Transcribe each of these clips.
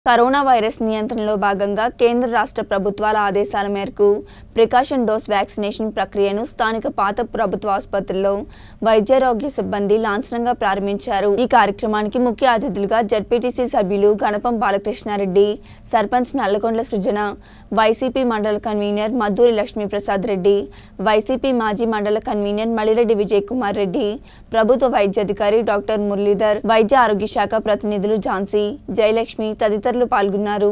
corona virus నియంత్రణలో భాగంగా కేంద్ర రాష్ట్ర ప్రభుత్వాల ఆదేశాల మేరకు ప్రికాషన్ డోస్ వ్యాక్సినేషన్ ప్రక్రియను స్థానిక పాత ప్రభుత్వ ఆసుపత్రుల్లో వైద్యారోగ్య సిబ్బంది లాంఛనంగా ప్రారంభించారు ఈ కార్యక్రమానికి ముఖ్య అతిథులుగా జడ్పీటీసీ సభ్యులు Ganapam Balakrishna Reddy sarpanch Nallagondla Srujana YCP mandal convener Madduri Lakshmi Prasad Reddy YCP మాజీ మండల కన్వీనర్ మలిరెడ్డి విజయ్ కుమార్ రెడ్డి ప్రభుత్వ వైద్యాధికారి డాక్టర్ మురళీధర్ వైద్య ఆరోగ్య శాఖ ప్రతినిధులు ఝాన్సీ జయలక్ష్మి తదితరులు పాల్గొన్నారు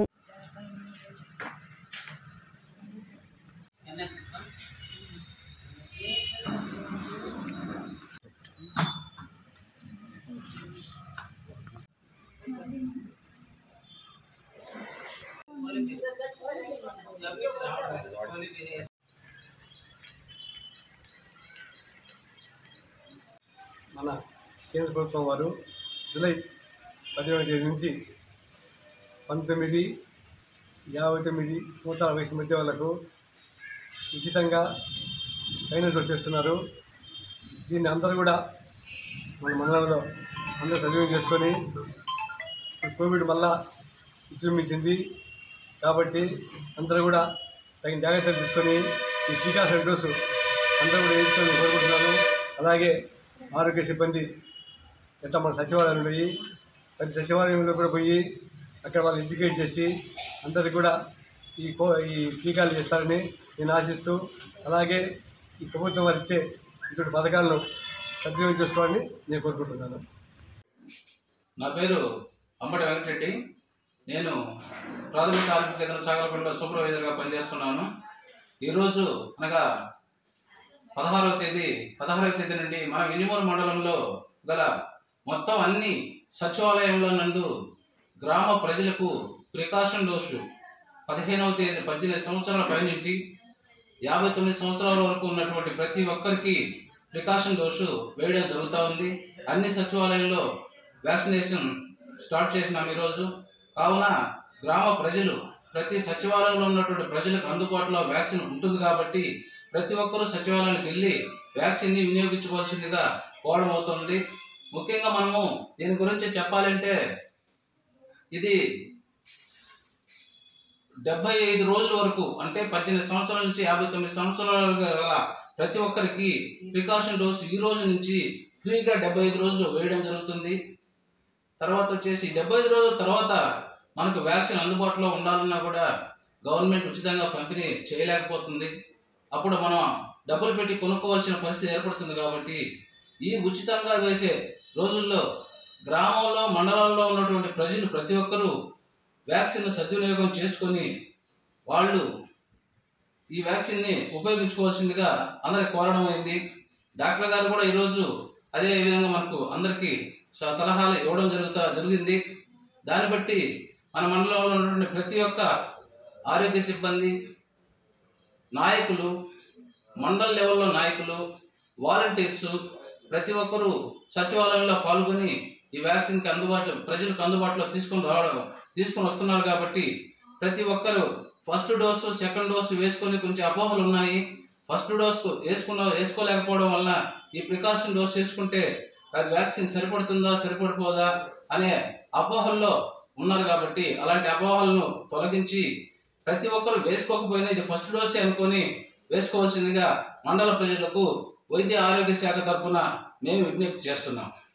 మన కేంద్ర ప్రభుత్వం వారు జూలై పదిహేడవ తేదీ నుంచి పంతొమ్మిది యాభై తొమ్మిది సంవత్సరాల వయసు మధ్య వాళ్ళకు ఉచితంగా ఫైనల్ డోస్ చేస్తున్నారు దీన్ని అందరూ కూడా మన మండలంలో అందరూ సద్వినియోగం చేసుకొని ఇప్పుడు కోవిడ్ మళ్ళా విజృంభించింది కాబట్టి అందరూ కూడా తగిన జాగ్రత్తలు తీసుకొని ఈ టీకాసన డోసు అందరూ కూడా వేసుకొని కోరుకుంటున్నాను అలాగే ఆరోగ్య సిబ్బంది ఎట్లా మన సచివాలయాలు ఉన్నాయి ప్రతి సచివాలయంలో కూడా పోయి అక్కడ వాళ్ళు ఎడ్యుకేట్ చేసి అందరికి కూడా ఈ కో ఈ టీకాలు చేస్తారని నేను ఆశిస్తూ అలాగే ఈ ప్రభుత్వం వారు ఇచ్చే ఇటువంటి పథకాలను సద్వినియోగం చేసుకోవాలని నేను కోరుకుంటున్నాను నా పేరు అంబటి వెంకటరెడ్డి నేను ప్రాథమిక ఆరోగ్య కేంద్రం చాగలపల్లిలో సూపర్వైజర్గా పనిచేస్తున్నాను ఈరోజు అనగా పదహారవ తేదీ పదహారవ తేదీ నుండి మన వినిమూరు మండలంలో గల మొత్తం అన్ని సచివాలయంలో నందు గ్రామ ప్రజలకు ప్రికాషన్ డోసు పదిహేనవ తేదీ పద్దెనిమిది సంవత్సరాల పైనుంటి యాభై తొమ్మిది సంవత్సరాల వరకు ఉన్నటువంటి ప్రతి ఒక్కరికి ప్రికాషన్ డోసు వేయడం జరుగుతూ ఉంది అన్ని సచివాలయంలో వ్యాక్సినేషన్ స్టార్ట్ చేసినాం ఈరోజు కావున గ్రామ ప్రజలు ప్రతి సచివాలయంలో ఉన్నటువంటి ప్రజలకు అందుబాటులో వ్యాక్సిన్ ఉంటుంది కాబట్టి ప్రతి ఒక్కరూ సచివాలయానికి వెళ్ళి వ్యాక్సిన్ని వినియోగించుకోవాల్సిందిగా కోవడం అవుతుంది ముఖ్యంగా మనము దీని గురించి చెప్పాలంటే ఇది డెబ్బై ఐదు రోజుల వరకు అంటే పద్దెనిమిది సంవత్సరాల నుంచి యాభై తొమ్మిది సంవత్సరాల గల ప్రతి ఒక్కరికి ప్రికాషన్ డోస్ ఈ రోజు నుంచి ఫ్రీగా డెబ్బై ఐదు రోజులు వేయడం జరుగుతుంది తర్వాత వచ్చేసి డెబ్బై ఐదు రోజుల తర్వాత మనకు వ్యాక్సిన్ అందుబాటులో ఉండాలన్నా కూడా గవర్నమెంట్ ఉచితంగా పంపిణీ చేయలేకపోతుంది అప్పుడు మనం డబ్బులు పెట్టి కొనుక్కోవాల్సిన పరిస్థితి ఏర్పడుతుంది కాబట్టి ఈ ఉచితంగా వేసే రోజుల్లో గ్రామంలో మండలాల్లో ఉన్నటువంటి ప్రజలు ప్రతి ఒక్కరూ వ్యాక్సిన్ సద్వినియోగం చేసుకొని వాళ్ళు ఈ వ్యాక్సిన్ని ఉపయోగించుకోవాల్సిందిగా అందరికి కోరడం అయింది డాక్టర్ గారు కూడా ఈరోజు అదే విధంగా మనకు అందరికీ స- సలహాలు ఇవ్వడం జరుగుతా జరిగింది దాన్ని బట్టి మన మండలంలో ఉన్నటువంటి ప్రతి ఒక్క ఆరోగ్య సిబ్బంది నాయకులు మండల లెవెల్లో నాయకులు వాలంటీర్స్ ప్రతి ఒక్కరూ సచివాలయంలో పాల్గొని ఈ వ్యాక్సిన్కి అందుబాటులో ప్రజలకు అందుబాటులో తీసుకొని రావడం తీసుకొని వస్తున్నారు కాబట్టి ప్రతి ఒక్కరూ ఫస్ట్ డోసు సెకండ్ డోసు వేసుకొని కొంచెం అపోహలు ఉన్నాయి ఫస్ట్ డోస్ వేసుకున్న వేసుకోలేకపోవడం వల్ల ఈ ప్రికాషన్ డోస్ వేసుకుంటే అది వ్యాక్సిన్ సరిపడుతుందా సరిపడిపోదా అనే అపోహల్లో ఉన్నారు కాబట్టి అలాంటి అపోహలను తొలగించి ప్రతి ఒక్కరు వేసుకోకపోయినా ఇది ఫస్ట్ డోసే అనుకొని వేసుకోవాల్సిందిగా మండల ప్రజలకు వైద్య ఆరోగ్య శాఖ తరపున మేము విజ్ఞప్తి చేస్తున్నాం